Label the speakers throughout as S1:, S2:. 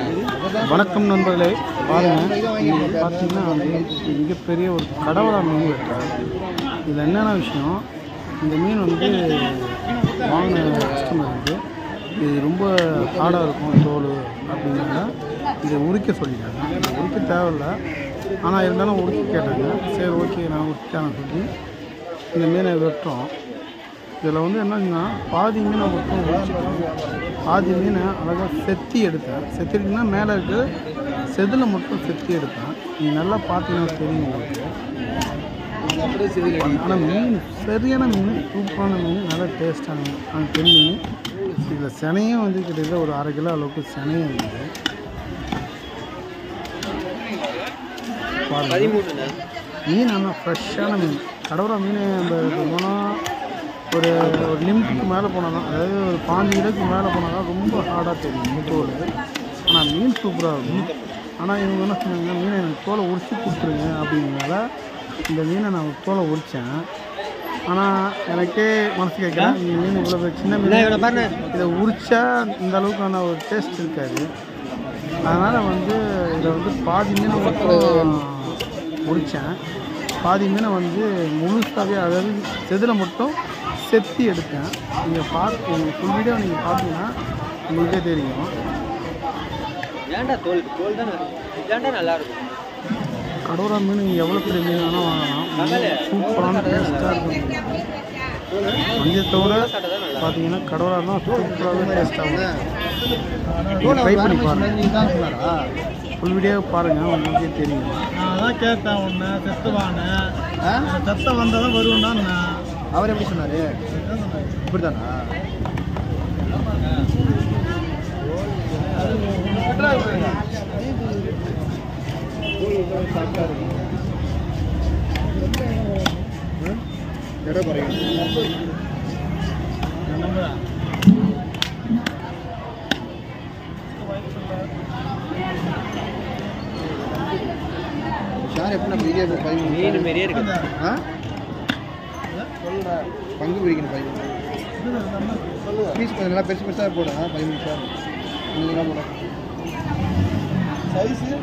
S1: வணக்கம் நண்பர்களே பாருங்கள் இது பார்த்தீங்கன்னா வந்து மிகப்பெரிய ஒரு கடவுளா மீன் வெட்டுறேன் இதில் என்னென்ன விஷயம் இந்த மீன் வந்து வாங்கின கஸ்டமர் வந்து இது ரொம்ப ஹார்டாக இருக்கும் தோல் அப்படின்னால இதை உரிக்க சொல்லிட்டாங்க இது உரிக்க தேவையில்ல ஆனால் இருந்தாலும் உரிக்க கேட்டாங்க சரி ஓகே நான் உரிக்கான சொல்லி இந்த மீனை வெட்டுறோம் இதில் வந்து என்னன்னா பாதி மீனை மட்டும் உரிச்சிட்டோம் பாதி மீனை அழகாக செத்தி எடுத்தேன் செத்திட்டுனா மேலே இருக்கு செதில் மட்டும் செத்தி எடுத்தேன் நீங்கள் நல்லா பார்த்தீங்கன்னா தெரியும் உங்களுக்கு ஆனால் மீன் சரியான மீன் சூப்பரான மீன் நல்லா டேஸ்டான மீன் அந்த பெண் மீன் இதில் சினையும் வந்து கிட்டத்தட்ட ஒரு அரை கிலோ அளவுக்கு சினையும் இருக்குது பாருங்க மீன் ஆனால் ஃப்ரெஷ்ஷான மீன் கடவுள மீன் நம்ம போனால் ஒரு ஒரு லிமிட்டுக்கு மேலே போனால் தான் அதாவது ஒரு பாஞ்சு கிலோக்கு மேலே போனால் தான் ரொம்ப ஹார்டாக தெரியும் தோல் ஆனால் மீன் சூப்பராக இருக்கும் ஆனால் இவங்க என்ன சொன்னாங்க மீனை எனக்கு தோலை உரிச்சு கொடுத்துருங்க அப்படிங்கிறனால இந்த மீனை நான் தோலை உரித்தேன் ஆனால் எனக்கே மனசு கேட்குறேன் இந்த மீன் இவ்வளோ பெரிய சின்ன மீன் இதை உரிச்சா இந்த அளவுக்கான ஒரு டேஸ்ட் இருக்காது அதனால் வந்து இதில் வந்து பாதி மீனை மட்டும் உரித்தேன் பாதி மீனை வந்து முழுசாகவே அதாவது செதில் மட்டும் செத்தி எடுத்தேன் நீங்கள் பார்த்து உங்கள் ஃபுல் வீடியோ நீங்கள் பார்த்தீங்கன்னா உங்களுக்கே தெரியும்
S2: ஏன்டா தோல் தோல் தானே இதாண்டா நல்லா இருக்கும்
S1: கடவுரா மீன் எவ்வளோ பெரிய மீன் வேணால் வாங்கலாம் சூப்பரான டேஸ்ட்டாக இருக்கும் மஞ்சத்தோட பார்த்தீங்கன்னா கடவுரா தான் சூப்பராகவே டேஸ்ட்டாகும் ட்ரை பண்ணி பாருங்கள் ஃபுல் வீடியோ பாருங்கள் உங்களுக்கே தெரியும்
S3: நான் அதான் கேட்டேன் உன்னை செத்துவானு செத்த வந்தால் வருவேன்னா
S2: அவர் எப்படி சொன்னாரு இப்படிதானா எடை குறையும் ஷார் எப்படி நம்ம வீடியோ பதிவு மீன் மாரியே இருக்கு ஆ பங்கு பிரிக்கணும் பதிவு பீஸ் கொஞ்சம் நல்லா பெருசு பெருசாக போடுங்க பதிமூணு சார் நீங்கள் போட சைஸு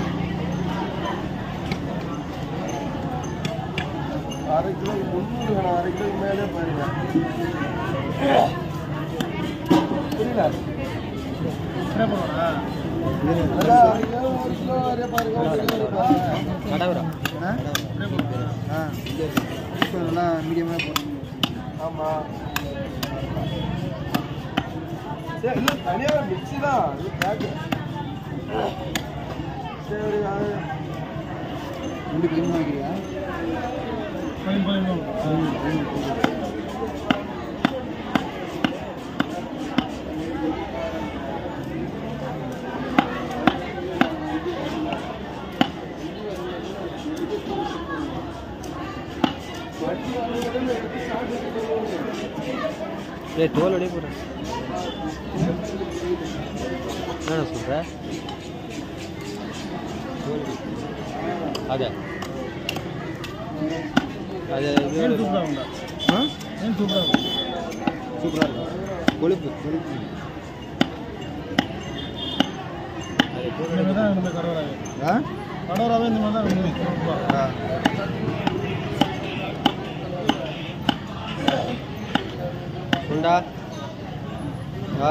S2: அரை கிலோ முந்நூறு வேணும் அரை கிலோ மேலே போயிருங்க புரியல நல்லா மீடியமாக போடுங்க ஆமாம் சரி இல்லை தனியாக மிக்ஸி தான் இது பேக்கு சரி அது ரெண்டு கிலோ வைக்கிறியா
S4: ஏய் தோலோடய போடுறேன் என்ன சொல்கிற அத அது இது
S1: ஆ
S4: சூப்பராக இருக்கும் கொழுப்பு கொழுப்பு அது தோலோட
S2: ஆ
S3: கடவுளாவே இந்த மாதிரி தான் ரொம்ப
S2: ஆ
S4: உண்டா ஆ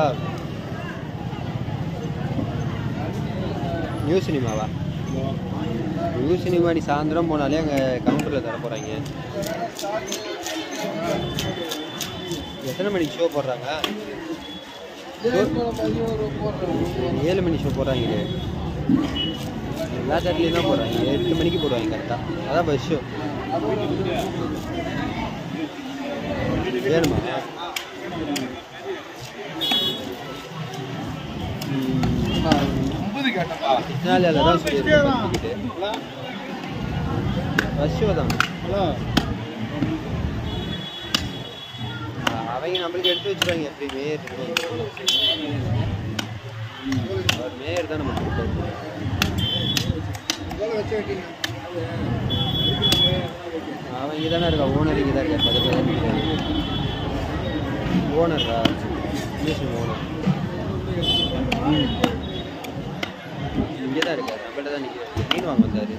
S4: நியூ சினிமாவா நியூ சினிமா நீ சாயந்தரம் போனாலே அங்கே கவுண்டரில் தர போகிறாங்க எத்தனை மணிக்கு ஷோ போடுறாங்க ஏழு மணி ஷோ போடுறாங்க எல்லா தேட்டர்லேயும் தான் போடுறாங்க எட்டு மணிக்கு போடுவாங்க கரெக்டாக அதான் பஸ் ஷோ வேணுமா கிருஷ்ணாலியால தான் சொல்லியிருக்கேன் டிக்கெட்டு பஸ் ஷோ தான் அவங்க நம்மளுக்கு எடுத்து வச்சுருவாங்க எப்படி மேயர் அவர் மேயர் தான் நமக்கு கொடுப்பாரு. அவன் இங்கே தானே இருக்கா ஓனர் இங்கே தான் இருக்கார் பக்கத்தில் தான் நிற்கிறாரு ஓனரா மியூசியம் ஓனர் இருக்காரு நம்மள்ட்ட தான் நிற்கிறாரு மீன் வாங்க வந்தாரு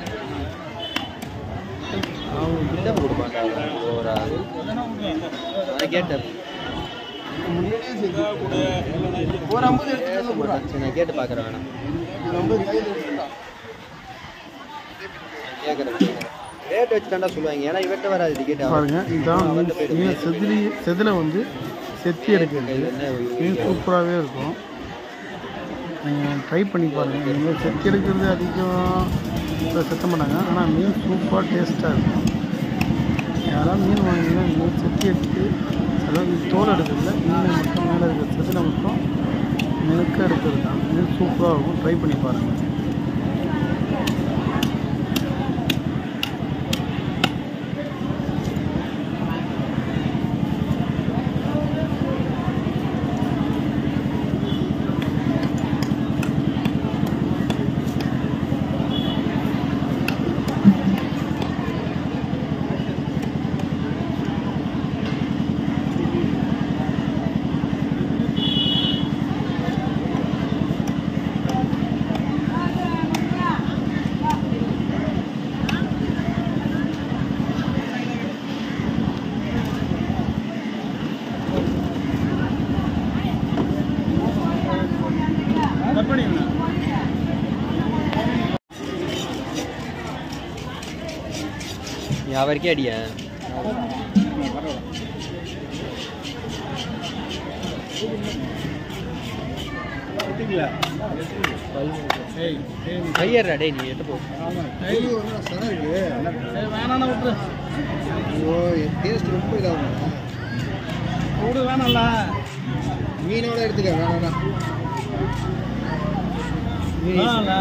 S4: அவங்க கிட்ட கொடுப்பாங்க ஒரு ஆள் நான் கேட்டேன்
S2: ஒரு ஐம்பது எடுத்து
S4: பேச மாட்டான். சரி, நான் கேட்டு பார்க்குறேன் வேணாம்
S2: ஒரு ஐம்பது கையில் எடுத்துட்டா
S4: கேட்குறேன் ரேட் வச்சு தாண்டா சொல்லுவாங்க ஏன்னா இவர்கிட்ட வராது டிக்கெட்
S1: பாருங்க இதுதான் மீன் மீன் செதிலி செதில வந்து செத்தி எடுக்கிறது
S4: என்ன
S1: மீன் சூப்பராகவே இருக்கும் நீங்கள் ட்ரை பண்ணி பாருங்கள் நீங்கள் செத்தி எடுக்கிறது அதிகம் இப்ப செத்த மாட்டாங்க ஆனால் மீன் சூப்பராக டேஸ்ட்டாக இருக்கும் யாராவது மீன் வாங்கினீங்கன்னா மீன் செத்தி எடுத்து அதாவது தோல் எடுக்கிறதுல மீனை மட்டும் மேலே இருக்கிற செதில மட்டும் மெனுக்க எடுக்கிறது தான் மீன் சூப்பராக இருக்கும் ட்ரை பண்ணி பாருங்கள்
S3: கட் பண்ணிங்களா
S4: நீ அவருக்கே அடியா
S3: எடுத்துக்கல ஏய் ஏய்
S4: கையறா டேய் நீ எட்டு போ
S3: ஏய்
S2: சனம் இருக்கு
S3: ஏய், வேணாண்ணா விட்டுரு
S2: ஐயோ டேஸ்ட் ரொம்ப இதாகும்
S3: விடு வேணாம்ல
S2: மீனோட எடுத்துக்க வேணாம்
S3: வேணாம்ல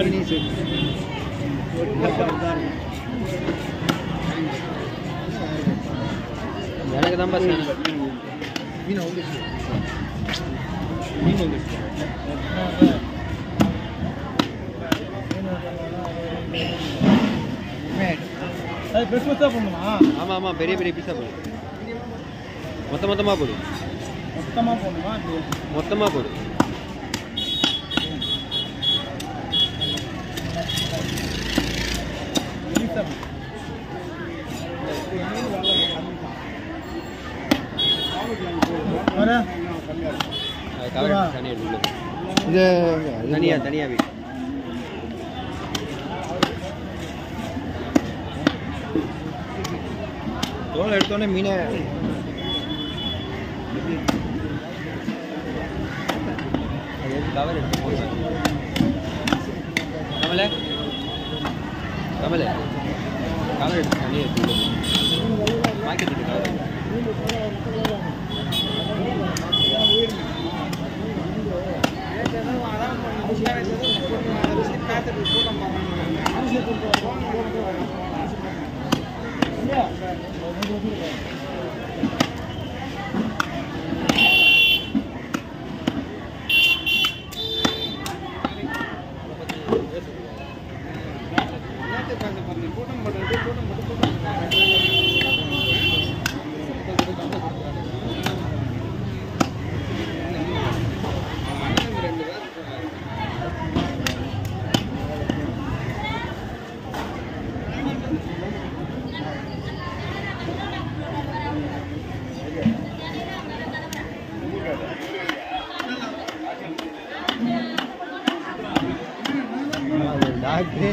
S4: எனக்கு தான் பஸ்
S2: மீன் வந்து
S3: மீன் வந்துச்சு அது பெருசு பெருசாக பண்ணுமா
S4: ஆமாம் ஆமாம் பெரிய பெரிய பீஸாக போடு மொத்த மொத்தமாக போடு
S3: மொத்தமாக போடணுமா இப்படி
S4: மொத்தமாக போடு
S3: மெலிசா வர
S4: அது கவர் தனியாக எடுத்து
S2: இந்த
S4: தனியாக தனியாக வை தோல் எடுத்தோடனே மீனை அது எடுத்து கவர் எடுத்து போடு. கமல கமல கவர் எடுத்து தனியாக எடுத்து மார்க்கெட்டுக்கு கவர் டாக்டர்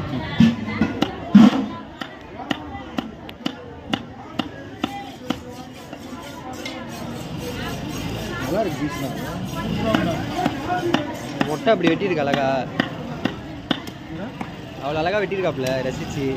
S2: நல்லா இருக்கு பீஸ்னா
S4: மொட்டை அப்படி வெட்டியிருக்கு அழகா அவ்வளோ அழகா வெட்டியிருக்காப்புல ரசிச்சு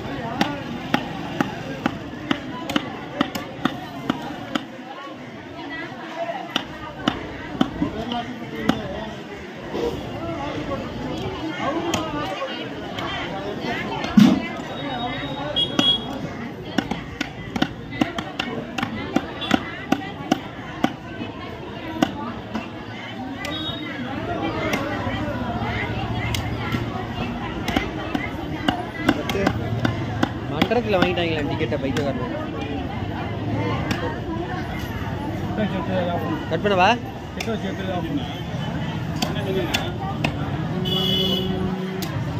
S4: மண்டரத்தில் வாங்கிட்டாங்களா டிக்கெட்டை பைக்கக்காரன் கட் பண்ணவா
S3: கிட்ட வச்சு எடுத்து ஆஃப் பண்ணு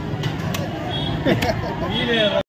S2: மீன்